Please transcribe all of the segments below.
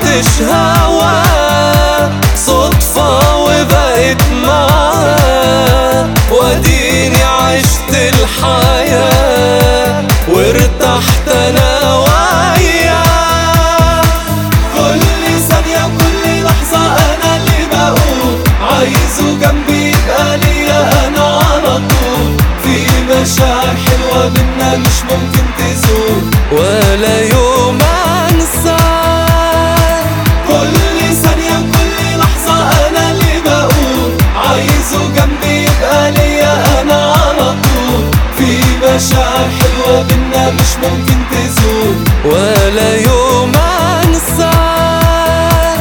كنتش هوا صدفة وبقيت معاه واديني عشت الحياة وارتحت انا وياه كل ثانية وكل لحظة انا اللي بقول عايزه جنبي يبقى ليا انا على طول في مشاعر حلوة بينا مش ممكن تزول ولا يوم انساه كل ثانية وكل لحظة انا اللي بقول عايزه جنبي يبقى ليا انا على طول في مشاعر حلوة بينا مش ممكن تزول ولا يوم انساه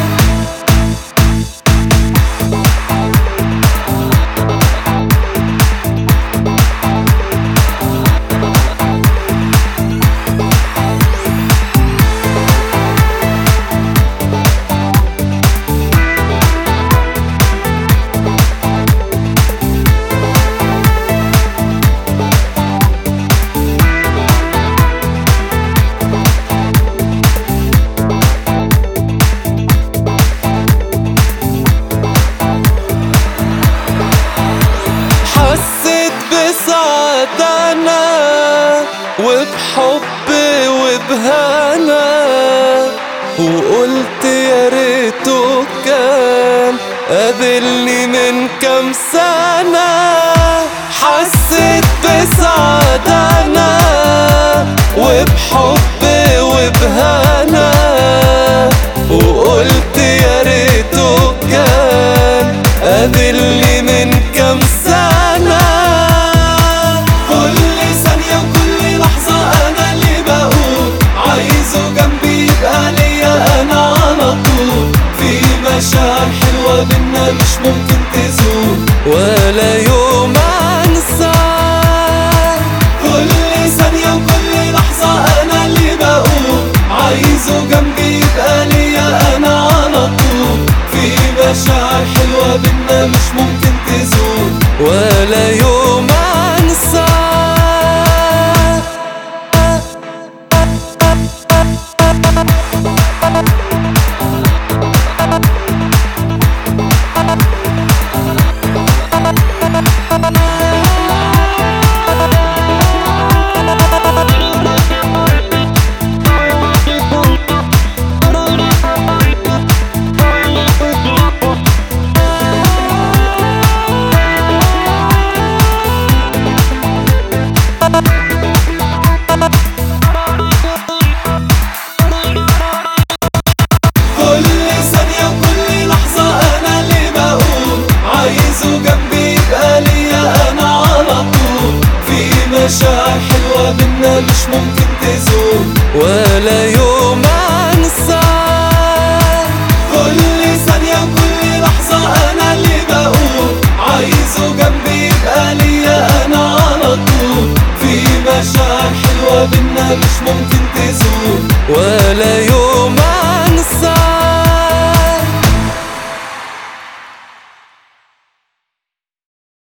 حسيت بسعادة أنا وبحب وبهنا وقلت يا ريته كان قابلني من كام سنة حسيت بسعادة أنا وبحب وبهنا وقلت يا ريته كان قابلني من كام سنة كل ثانية وكل لحظة أنا اللي بقول عايزه جنبي يبقى ليا أنا على طول في مشاعر حلوة بينا مش ممكن تزول ولا يوم أنساه كل ثانية وكل لحظة أنا اللي بقول عايزه جنبي يبقى ليا أنا على طول في مشاعر حلوة بينا مش ممكن تزول ولا يوم أنساه كل ثانية وكل لحظة أنا اللي بقول عايزه جنبي يبقى ليا أنا على طول في مشاعر حلوة بينا مش ممكن تزول ولا يوم أنساه كل ثانية وكل لحظة أنا اللي بقول عايزه جنبي يبقى ليا أنا على طول في مشاعر حلوة بينا مش ممكن تزول ولا يوم